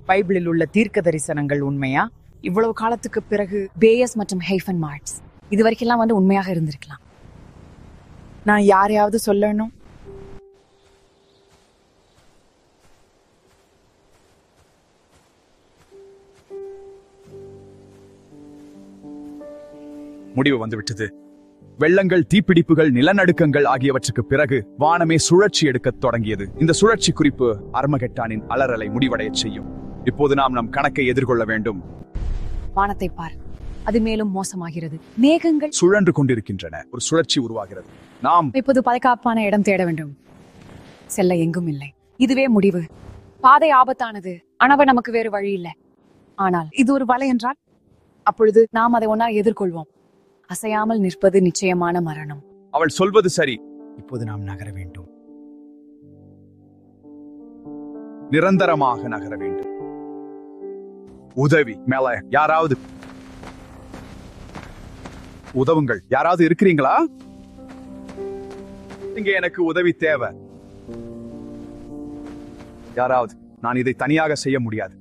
பைபிளில் உள்ள தீர்க்க தரிசனங்கள் உண்மையா இவ்வளவு காலத்துக்கு பிறகு பேயஸ் மற்றும் ஹெய்ஃபன் மார்ட்ஸ் இது வரைக்கும் வந்து உண்மையாக இருந்திருக்கலாம் நான் யாரையாவது சொல்லணும் முடிவு வந்துவிட்டது வெள்ளங்கள் தீப்பிடிப்புகள் நிலநடுக்கங்கள் ஆகியவற்றுக்கு பிறகு வானமே சுழற்சி எடுக்கத் தொடங்கியது இந்த சுழற்சி குறிப்பு அர்மகெட்டானின் அலறலை முடிவடையச் செய்யும் இப்போது நாம் நம் கணக்கை எதிர்கொள்ள வேண்டும் வானத்தை பார் அது மேலும் மோசமாகிறது மேகங்கள் சுழன்று கொண்டிருக்கின்றன ஒரு சுழற்சி உருவாகிறது நாம் இப்போது பாதுகாப்பான இடம் தேட வேண்டும் செல்ல எங்கும் இல்லை இதுவே முடிவு பாதை ஆபத்தானது ஆனால் நமக்கு வேறு வழி இல்லை ஆனால் இது ஒரு வலை என்றால் அப்பொழுது நாம் அதை ஒன்னா எதிர்கொள்வோம் அசையாமல் நிற்பது நிச்சயமான மரணம் அவள் சொல்வது சரி இப்போது நாம் நகர வேண்டும் நிரந்தரமாக நகர வேண்டும் உதவி மேல யாராவது உதவுங்கள் யாராவது இருக்கிறீங்களா இங்க எனக்கு உதவி தேவை யாராவது நான் இதை தனியாக செய்ய முடியாது